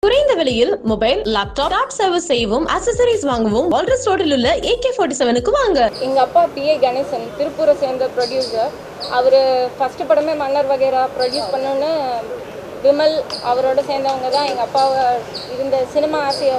குறைந்த விலையில் mobile laptop top service செய்யவும் அசசரிஸ் வாங்கவும் வால்ரஸ் ரோடில் உள்ள ஏகே ஃபார்ட்டி செவனுக்கு வாங்க எங்கள் அப்பா பிஏ கணேசன் திருப்பூரை சேர்ந்த ப்ரொடியூசர் அவர் ஃபஸ்ட்டு படமே மன்னர் வகைரா ப்ரொடியூஸ் பண்ணோன்னு விமல் அவரோட சேர்ந்தவங்க தான் எங்கள் அப்பாவை இருந்த சினிமா ஆசையை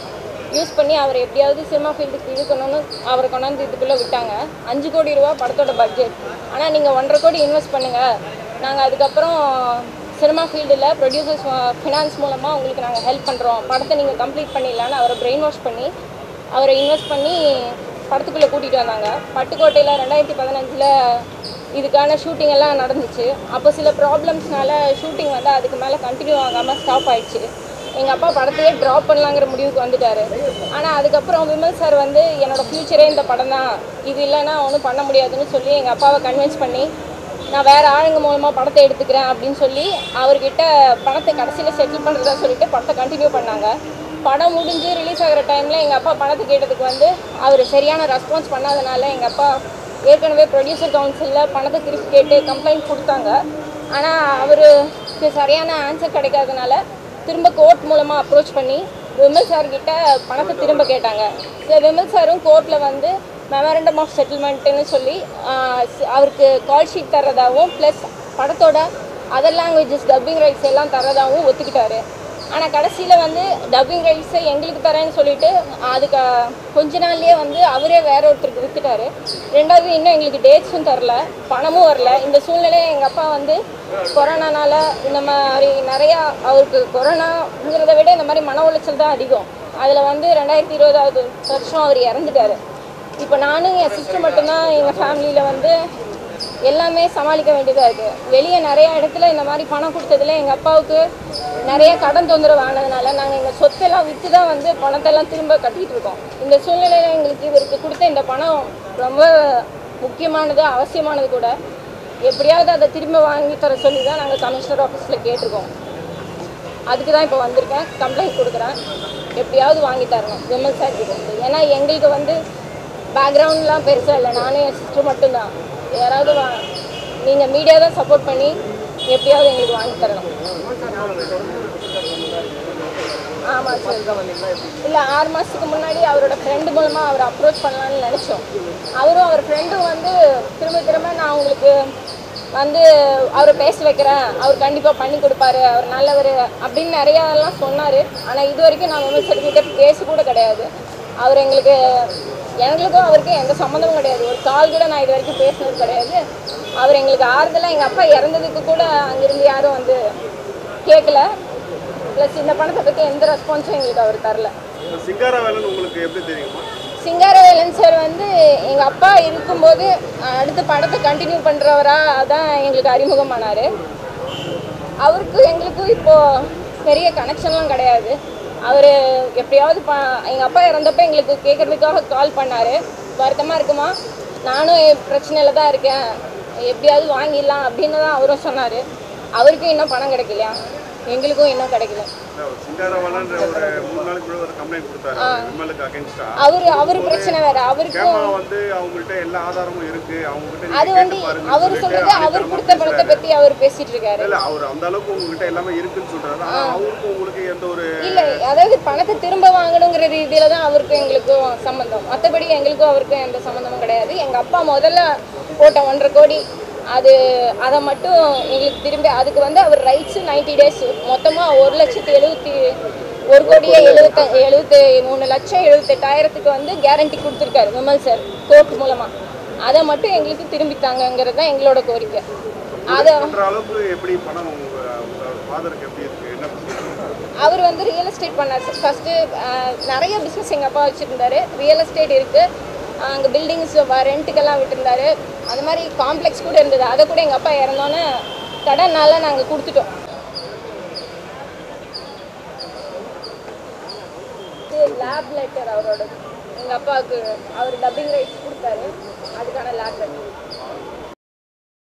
யூஸ் பண்ணி அவர் எப்படியாவது சினிமா ஃபீல்டுக்கு இழுக்கணும்னு அவரை கொண்டாந்து இதுக்குள்ளே விட்டாங்க அஞ்சு கோடி ரூபா படத்தோட பட்ஜெட் ஆனால் நீங்கள் ஒன்றரை கோடி இன்வெஸ்ட் பண்ணுங்கள் நாங்கள் அதுக்கப்புறம் சினிமா ஃபீல்டில் ப்ரொடியூசர்ஸ் ஃபினான்ஸ் மூலமாக உங்களுக்கு நாங்கள் ஹெல்ப் பண்ணுறோம் படத்தை நீங்கள் கம்ப்ளீட் பண்ணிடலான்னு அவரை பிரெயின் வாஷ் பண்ணி அவரை இன்வெஸ்ட் பண்ணி படத்துக்குள்ளே கூட்டிகிட்டு வந்தாங்க பட்டுக்கோட்டையில் ரெண்டாயிரத்தி பதினஞ்சில் இதுக்கான ஷூட்டிங் எல்லாம் நடந்துச்சு அப்போ சில ப்ராப்ளம்ஸ்னால ஷூட்டிங் வந்து அதுக்கு மேலே கண்டினியூ ஆகாமல் ஸ்டாப் ஆயிடுச்சு எங்கள் அப்பா படத்தையே ட்ராப் பண்ணலாங்கிற முடிவுக்கு வந்துட்டாரு ஆனால் அதுக்கப்புறம் விமல் சார் வந்து என்னோட ஃப்யூச்சரே இந்த படம் தான் இது இல்லைன்னா ஒன்றும் பண்ண முடியாதுன்னு சொல்லி எங்கள் அப்பாவை கன்வின்ஸ் பண்ணி நான் வேறு ஆளுங்க மூலமாக படத்தை எடுத்துக்கிறேன் அப்படின்னு சொல்லி அவர்கிட்ட பணத்தை கடைசியில் செட்டில் பண்ணுறதா சொல்லிட்டு படத்தை கண்டினியூ பண்ணாங்க படம் முடிஞ்சு ரிலீஸ் ஆகிற டைமில் எங்கள் அப்பா பணத்தை கேட்டதுக்கு வந்து அவர் சரியான ரெஸ்பான்ஸ் பண்ணாதனால எங்கள் அப்பா ஏற்கனவே ப்ரொடியூசர் கவுன்சிலில் பணத்தை திருப்பி கேட்டு கம்ப்ளைண்ட் கொடுத்தாங்க ஆனால் அவருக்கு சரியான ஆன்சர் கிடைக்காதனால திரும்ப கோர்ட் மூலமாக அப்ரோச் பண்ணி விமல் சார்கிட்ட பணத்தை திரும்ப கேட்டாங்க ஸோ விமல் சாரும் கோர்ட்டில் வந்து மெமரண்டம் ஆஃப் செட்டில்மெண்ட்டுன்னு சொல்லி ஆஹ், ஸ்- அவருக்கு கால் ஷீட் தர்றதாகவும் ப்ளஸ் படத்தோட அதர் லாங்குவேஜஸ் டப்பிங் ரைட்ஸ் எல்லாம் தரதாகவும் ஒத்துக்கிட்டாரு ஆனால் கடைசியில் வந்து டப்பிங் ரைட்ஸை எங்களுக்கு தரேன்னு சொல்லிட்டு அதுக்கு கொஞ்ச நாள்லயே வந்து அவரே வேற ஒருத்தருக்கு வித்துட்டாரு ரெண்டாவது இன்னும் எங்களுக்கு டேட்ஸும் தரல பணமும் வரல இந்த சூழ்நிலையை எங்கள் அப்பா வந்து கொரோனானால இந்த மாதிரி நிறையா அவருக்கு கொரோனாங்கிறத விட இந்த மாதிரி மன உளைச்சல் தான் அதிகம் அதில் வந்து ரெண்டாயிரத்தி இருபதாவது வருஷம் அவர் இறந்துட்டாரு இப்போ நானும் என் சிஸ்டர் மட்டும்தான் எங்கள் ஃபேமிலியில் வந்து எல்லாமே சமாளிக்க வேண்டியதாக இருக்குது வெளியே நிறைய இடத்துல இந்த மாதிரி பணம் கொடுத்ததுல எங்கள் அப்பாவுக்கு நிறைய கடன் தொந்தரவு ஆனதுனால நாங்கள் எங்கள் சொத்தெல்லாம் விற்று தான் வந்து பணத்தெல்லாம் திரும்ப கட்டிகிட்டு இருக்கோம் இந்த சூழ்நிலையில் எங்களுக்கு இவருக்கு கொடுத்த இந்த பணம் ரொம்ப முக்கியமானது அவசியமானது கூட எப்படியாவது அதை திரும்ப வாங்கி தர சொல்லி தான் நாங்கள் கமிஷனர் ஆஃபீஸில் கேட்டிருக்கோம் அதுக்கு தான் இப்போ வந்திருக்கேன் கம்ப்ளைண்ட் கொடுக்குறேன் எப்படியாவது வாங்கி தரணும் விமல் சார் கிட்ட இருந்து ஏன்னா எங்களுக்கு வந்து பேக்ரவுண்ட்லாம் பெருசாக இல்லை நானும் என் சிஸ்டர் மட்டும்தான் யாராவது வா நீங்கள் மீடியா தான் சப்போர்ட் பண்ணி எப்படியாவது எங்களுக்கு வாங்கி தரணும் ஆமாம் சார் இல்லை ஆறு மாதத்துக்கு முன்னாடி அவரோட ஃப்ரெண்டு மூலமாக அவரை அப்ரோச் பண்ணலான்னு நினச்சோம் அவரும் அவர் ஃப்ரெண்டும் வந்து திரும்ப திரும்ப நான் உங்களுக்கு வந்து அவரை பேச வைக்கிறேன் அவர் கண்டிப்பாக பண்ணி கொடுப்பாரு அவர் நல்லவர் அப்படின்னு நிறையா எல்லாம் சொன்னார் ஆனால் இது வரைக்கும் நான் விமர்சனக்கிட்ட பேச கூட கிடையாது அவர் எங்களுக்கு எங்களுக்கும் அவருக்கும் எந்த சம்மந்தமும் கிடையாது ஒரு கால் கூட நான் இது வரைக்கும் பேசினது கிடையாது அவர் எங்களுக்கு ஆறுதலாக எங்கள் அப்பா இறந்ததுக்கு கூட அங்கிருந்து யாரும் வந்து கேட்கல ப்ளஸ் இந்த பணத்தை பற்றி எந்த ரெஸ்பான்ஸும் எங்களுக்கு அவர் தரல இந்த சிங்காரா வேலன் உங்களுக்கு எப்படி தெரியுமா சிங்காரவேலன் சார் வந்து எங்கள் அப்பா இருக்கும்போது அஹ், அடுத்த படத்தை கண்டினியூ பண்ணுறவரா அதான் எங்களுக்கு அறிமுகமானார் அவருக்கு எங்களுக்கும் இப்போது பெரிய கனெக்ஷன்லாம் கிடையாது அவர் எப்படியாவது ப எங்கள் அப்பா இறந்தப்ப எங்களுக்கு கேட்குறதுக்காக கால் பண்ணார் வருத்தமாக இருக்குமா நானும் என் பிரச்சனையில் தான் இருக்கேன் எப்படியாவது வாங்கிடலாம் அப்படின்னு தான் அவரும் சொன்னார் அவருக்கும் இன்னும் பணம் கிடைக்கலையா எங்களுக்கும் இன்னும் கிடைக்கல சிங்காரா வேலன் ஒரு மூணு நாளைக்கு கூட ஒரு கம்ப்ளைண்ட் கொடுத்தாரு விமலுக்கு அகேன்ஸ்டா அவர் அவர் பிரச்சனை வேறு அவருக்கும் கேமரா வந்து அவங்கள்ட்ட எல்லா ஆதாரமும் இருக்கு அவங்க கிட்ட அது நீங்க வந்து கேட்டு பாருங்க அவர் சொல்றது அவர் கொடுத்த பணத்தை பத்தி அவர் பேசிட்டு இருக்காரு இல்ல அவர் அந்த அளவுக்கு உங்ககிட்ட எல்லாமே இருக்குன்னு சொல்றாரு ஆனா அவருக்கும் உங்களுக்கு எந்த ஒரு இல்ல அதாவது பணத்தை திரும்ப வாங்கணுங்கிற ரீதியில தான் அவருக்கும் எங்களுக்கும் சம்மந்தம் மற்றபடி எங்களுக்கும் அவருக்கும் எந்த சம்மந்தமும் கிடையாது எங்க அப்பா முதல்ல போட்ட ஒன்றரை கோடி அது அதை மட்டும் எங்களுக்கு திரும்பி அதுக்கு வந்து அவர் ரைட்ஸ் 90 டேஸ் மொத்தமாக ஒரு லட்சத்தி எழுபத்தி ஒரு கோடியே எழுபத்த எழுபத்தி மூணு லட்சம் எழுபத்தெட்டாயிரத்துக்கு வந்து கேரண்டி கொடுத்துருக்காரு விமல் சார் கோர்ட் மூலமாக அதை மட்டும் எங்களுக்கு திரும்பி தாங்கங்கிறது தான் எங்களோட கோரிக்கை அதை பண்ற அளவுக்கு எப்படி பணம் உங்க ஃபாதருக்கு எப்படி இருக்கு என்ன procedure? அவர் வந்து ரியல் எஸ்டேட் பண்ணார் சார் ஃபஸ்ட்டு நிறைய பிஸ்னஸ் எங்கள் அப்பா வச்சுருந்தாரு ரியல் எஸ்டேட் இருக்குது அங்கே பில்டிங்ஸ் ரெண்ட்டுக்கெல்லாம் விட்டுருந்தாரு அது மாதிரி காம்ப்ளெக்ஸ் கூட இருந்தது அதை கூட எங்கள் அப்பா இறந்தோன்னே கடனால நாங்கள் கொடுத்துட்டோம் இது லேப் லெட்டர் அவரோட எங்கள் அப்பாவுக்கு அவர் டப்பிங் ரைட்ஸ் கொடுத்தாரு அதுக்கான லேப் லெட்டர்